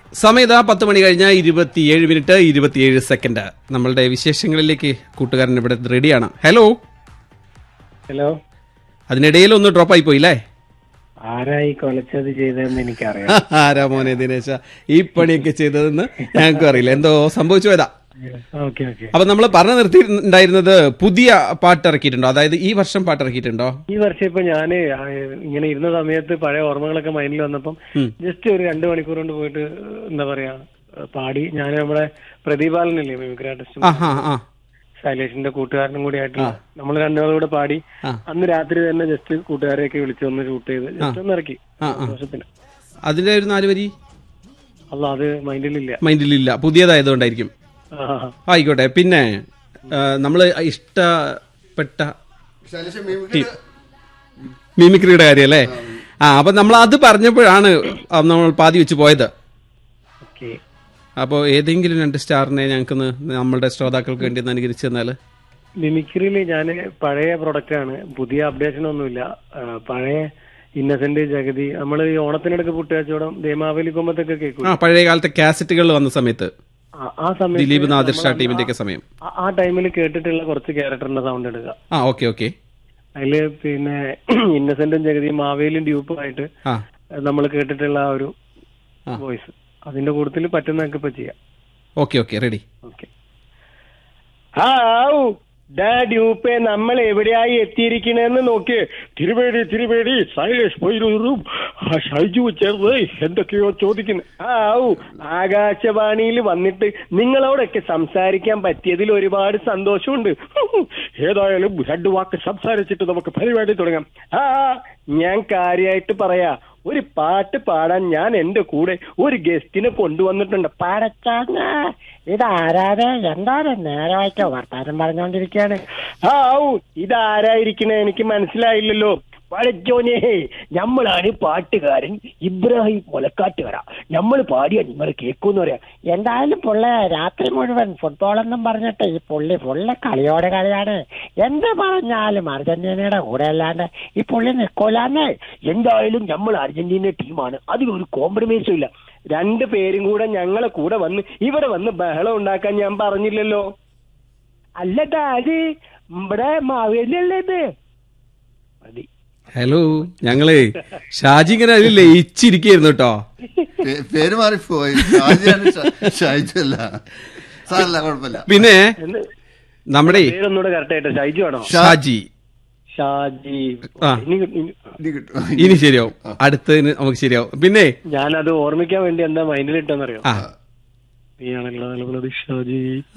സമയം ഇതാ പത്ത് മണി കഴിഞ്ഞ ഇരുപത്തിയേഴ് മിനിറ്റ് ഇരുപത്തിയേഴ് സെക്കൻഡ് നമ്മളുടെ വിശേഷങ്ങളിലേക്ക് കൂട്ടുകാരൻ ഇവിടെ റെഡിയാണ് ഹലോ ഹലോ അതിനിടയിൽ ഒന്ന് ഡ്രോപ്പ് ആയി പോയില്ലേ ആരായി കൊലച്ചത് ചെയ്തതെന്ന് എനിക്കറിയാം ആരാ മോനെ ദിനേശ ഈ പണിയൊക്കെ ചെയ്തതെന്ന് ഞങ്ങൾക്കും അറിയില്ല എന്തോ സംഭവിച്ചു പോയതാ ഓക്കെ ഓക്കെ അപ്പൊ നമ്മൾ പറഞ്ഞു നിർത്തിയിട്ടുണ്ടായിരുന്നത് പുതിയ പാട്ട് ഇറക്കിയിട്ടുണ്ടോ അതായത് ഈ വർഷം പാട്ട് ഇറക്കിയിട്ടുണ്ടോ ഈ വർഷം ഇപ്പൊ ഞാന് ആ, ഇങ്ങനെ ഇരുന്ന സമയത്ത് പഴയ ഓർമ്മകളൊക്കെ മൈൻഡിൽ വന്നപ്പം ഉം. ജസ്റ്റ് ഒരു രണ്ടു മണിക്കൂർ കൊണ്ട് പോയിട്ട് എന്താ പറയാ പാടി ഞാൻ നമ്മുടെ പ്രദീപാലനല്ലേ മിമിക്രി ആർട്ടിസ്റ്റ് ആ ഹാ ആ ശൈലേഷിന്റെ കൂട്ടുകാരനും കൂടി ആയിട്ട് നമ്മൾ രണ്ടുപേരും കൂടെ പാടി ആ. അന്ന് രാത്രി തന്നെ ജസ്റ്റ് കൂട്ടുകാരെയൊക്കെ വിളിച്ച് ഒന്ന് ഷൂട്ട് ചെയ്ത് ജസ്റ്റ് ഒന്ന് ഇറക്കി ആ, ആ. സന്തോഷത്തിന് അതിന്റെ ഒരു നാല് വരി അല്ല അത് മൈൻഡിലില്ല മൈൻഡിലില്ല പുതിയതായതുകൊണ്ടായിരിക്കും ആ, ആയിക്കോട്ടെ പിന്നെ നമ്മൾ ഇഷ്ടപ്പെട്ട മിമിക്രിയുടെ കാര്യമല്ലേ ആ അപ്പൊ നമ്മൾ അത് പറഞ്ഞപ്പോഴാണ് ആ, നമ്മൾ പാതി വെച്ച് പോയത് ഓക്കെ അപ്പോൾ ഏതെങ്കിലും രണ്ട് സ്റ്റാറിനെ ഞങ്ങൾക്കൊന്ന് നമ്മളുടെ ശ്രോതാക്കൾക്ക് വേണ്ടി ഒന്ന് അനുകരിച്ചു തന്നാൽ മിമിക്രിയിൽ ഞാൻ പഴയ പ്രൊഡക്റ്റ് ആണ് പുതിയ അപ്ഡേഷൻ ഒന്നുമില്ല ആ, പഴയ ഇന്നസെന്റ് ജഗതി നമ്മൾ ഈ ഓണത്തിനിടക്ക് പുട്ടുകച്ചവടം ദേമാവലി കൊമ്പത്തൊക്കെ കേൾക്കും ആ പഴയ കാലത്തെ കാസറ്റുകൾ വന്ന സമയത്ത് ആ സമയത്ത് ദിലീപ് നാദിർഷ ടീമിന്റെ ഒക്കെ സമയം ആ- ആ ടൈമിൽ കേട്ടിട്ടുള്ള കുറച്ച് ക്യാരക്ടറിന്റെ സൗണ്ട് എടുക്കുക ആ ഓക്കെ ഓക്കെ അതില് പിന്നെ ഇന്നസെന്റും ജഗതിയും മാവേലിയും ഡ്യൂപ്പുമായിട്ട് ആ നമ്മൾ കേട്ടിട്ടുള്ള ആ ഒരു ആ. വോയിസ് അതിന്റെ കൂട്ടത്തിൽ പറ്റുന്നതൊക്കെ ഇപ്പൊ ചെയ്യാം ഓക്കെ ഓക്കെ റെഡി ഓക്കെ ഹാവ് ഡാ ഡ്യൂപ്പെ നമ്മൾ എവിടെയായി എത്തിയിരിക്കണെന്ന് നോക്ക് തിരുവേടി തിരുവേടി സൈലേഷ് പോയിരും ഷൈജു ചേർന്ന് എന്തൊക്കെയോ ചോദിക്കുന്നു ഹാവ് ആകാശവാണിയിൽ വന്നിട്ട് നിങ്ങളോടൊക്കെ സംസാരിക്കാൻ പറ്റിയതിൽ ഒരുപാട് സന്തോഷമുണ്ട് ഏതായാലും രണ്ട് വാക്ക് സംസാരിച്ചിട്ട് നമുക്ക് പരിപാടി തുടങ്ങാം ആ ഞാൻ കാര്യമായിട്ട് പറയാ ഒരു പാട്ട് പാടാൻ ഞാൻ എന്റെ കൂടെ ഒരു ഗസ്റ്റിനെ കൊണ്ടുവന്നിട്ടുണ്ട് പാടച്ചാങ്ങ ഇതാരാതെ എന്താണ് നേരമായിട്ടോ വർത്താനം പറഞ്ഞുകൊണ്ടിരിക്കുകയാണ് ആ ഔ ഇതാരായിരിക്കണേ എനിക്ക് മനസ്സിലായില്ലല്ലോ പഴച്ചോനെ നമ്മളാണ് പാട്ടുകാരൻ ഇബ്രാഹിം മുലക്കാട്ടുകര നമ്മൾ പാടിയ നിങ്ങൾ കേൾക്കൂന്ന് പറയാ എന്തായാലും പുള്ള രാത്രി മുഴുവൻ ഫുട്ബോൾ എന്നും പറഞ്ഞിട്ട് ഈ പുള്ളി പുള്ള കളിയോട് കളിയാണ് എന്ത് പറഞ്ഞാലും അർജന്റീനയുടെ കൂടെ അല്ലാണ്ട് ഈ പുള്ളി നിൽക്കൂലെന്ന് എന്തായാലും നമ്മൾ അർജന്റീന ടീമാണ് അതിലൊരു കോംപ്രമൈസും ഇല്ല രണ്ട് പേരും കൂടെ ഞങ്ങളെ കൂടെ വന്ന് ഇവിടെ വന്ന് ബഹളം ഉണ്ടാക്കാൻ ഞാൻ പറഞ്ഞില്ലല്ലോ അല്ലട്ടാ അത് ഇവിടെ മാവേലിയല്ലേ ഇത് മതി ഹലോ ഞങ്ങള് ഷാജി ഇങ്ങനെ അതിൽ ലയിച്ചിരിക്കുന്നു കേട്ടോ പേ- പേര് മാറിപ്പോയി ഷാജിയാണ് ഷ- ഷാജു അല്ല സാറല്ല കുഴപ്പമില്ല പിന്നെ എന്ത് നമ്മുടെ പേരൊന്നുകൂടെ കറക്റ്റ് ആയിട്ട് ഷൈജു ആണോ ഷാജി ഷാജി ആ. ഇനി ഇനി- ഇനി കിട്ടും ഇനി ശരിയാവും അടുത്തതിന് നമുക്ക് ശരിയാവും പിന്നെ ഞാനത് ഓർമ്മിക്കാൻ വേണ്ടി എന്താ മൈൻഡിൽ ഇട്ടെന്നറിയോ ആ നീയാണല്ലോ നൽകുന്നത് ഷാജി